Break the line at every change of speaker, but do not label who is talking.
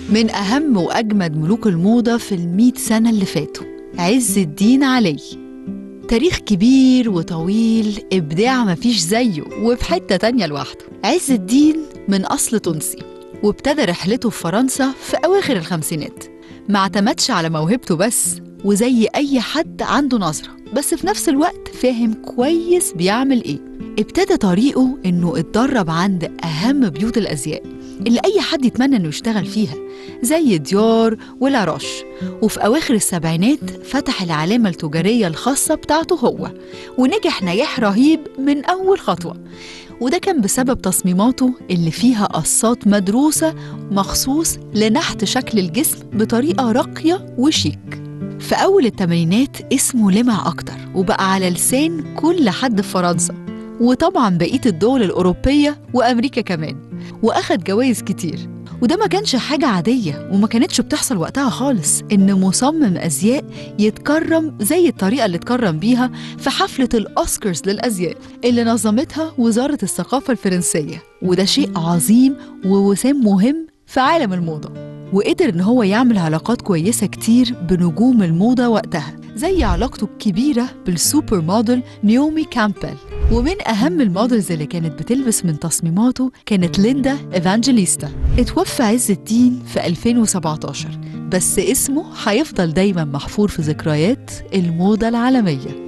من أهم وأجمد ملوك الموضة في المئة سنة اللي فاتوا عز الدين علي تاريخ كبير وطويل إبداع مفيش زيه وفي حتة تانية لوحده عز الدين من أصل تونسي وابتدى رحلته في فرنسا في أواخر الخمسينات ما اعتمدش على موهبته بس وزي أي حد عنده نظرة بس في نفس الوقت فاهم كويس بيعمل إيه ابتدى طريقه إنه اتدرب عند أهم بيوت الأزياء اللي أي حد يتمنى إنه يشتغل فيها زي ديور ولاروش وفي أواخر السبعينات فتح العلامة التجارية الخاصة بتاعته هو ونجح نجاح رهيب من أول خطوة وده كان بسبب تصميماته اللي فيها قصات مدروسة مخصوص لنحت شكل الجسم بطريقة راقية وشيك في أول التمانينات اسمه لمع أكتر وبقى على لسان كل حد في فرنسا وطبعا بقية الدول الأوروبية وأمريكا كمان وأخد جوائز كتير وده ما كانش حاجة عادية وما كانتش بتحصل وقتها خالص إن مصمم أزياء يتكرم زي الطريقة اللي اتكرم بيها في حفلة الأوسكارز للأزياء اللي نظمتها وزارة الثقافة الفرنسية وده شيء عظيم ووسام مهم في عالم الموضة وقدر إن هو يعمل علاقات كويسة كتير بنجوم الموضة وقتها زي علاقته الكبيرة بالسوبر موديل نيومي كامبل ومن أهم المودلز اللي كانت بتلبس من تصميماته كانت ليندا إيفانجيليستا اتوفى عز الدين في 2017 بس اسمه هيفضل دايما محفور في ذكريات الموضة العالمية